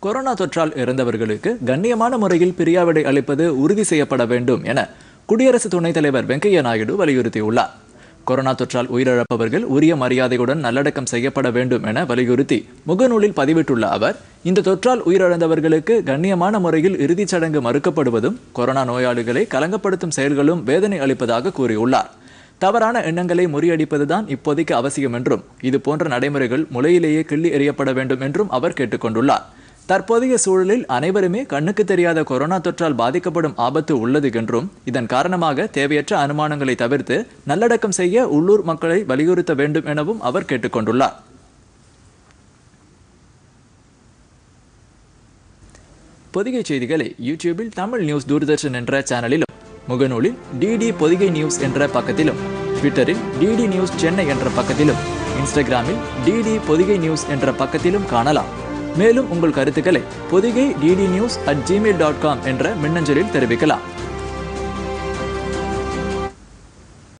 corona தொற்றால் இறந்தவர்களுக்கு கண்ணியமான முறையில் பிரியாவிடை அளிப்பது உறுதி செய்யப்பட வேண்டும் என குடியரசு துணைத் தலைவர் வெங்கையா நாயுடு வலியுறுத்தியுள்ளார் கொரோனா தொற்றால் உயிரிழப்பவர்கள் உரிய மரியாதையுடன் நல்லடக்கம் செய்யப்பட வேண்டும் என வலியுறுத்தி முகநூலில் பதிவிட்டுள்ள அவர் இந்த தொற்றால் உயிரிழந்தவர்களுக்கு கண்ணியமான முறையில் இறுதிச் சடங்கு மறுக்கப்படுவதும் கொரோனா நோயாளிகளை கலங்கப்படுத்தும் செயல்களும் வேதனை அளிப்பதாக கூறியுள்ளார் தவறான எண்ணங்களை முறியடிப்பதுதான் இப்போதைக்கு அவசியம் என்றும் இது போன்ற நடைமுறைகள் முளையிலேயே கிள்ளி எறியப்பட வேண்டும் என்றும் அவர் கேட்டுக்கொண்டுள்ளார் தற்போதைய சூழலில் அனைவருமே கண்ணுக்கு தெரியாத கொரோனா தொற்றால் பாதிக்கப்படும் ஆபத்து உள்ளது என்றும் இதன் காரணமாக தேவையற்ற அனுமானங்களை தவிர்த்து நல்லடக்கம் செய்ய உள்ளூர் மக்களை வலியுறுத்த வேண்டும் எனவும் அவர் கேட்டுக்கொண்டுள்ளார் பொதிகை செய்திகளை யூடியூபில் தமிழ் நியூஸ் தூர்தர்ஷன் என்ற சேனலிலும் முகநூலில் டிடி பொதிகை நியூஸ் என்ற பக்கத்திலும் ட்விட்டரில் டிடி நியூஸ் சென்னை என்ற பக்கத்திலும் இன்ஸ்டாகிராமில் டிடி பொதிகை நியூஸ் என்ற பக்கத்திலும் காணலாம் மேலும் உங்கள் கருத்துக்களை Podhigai DD news at Gmail dot com என்ற மின்னஞ்சலில் தெரிவிக்கலாம்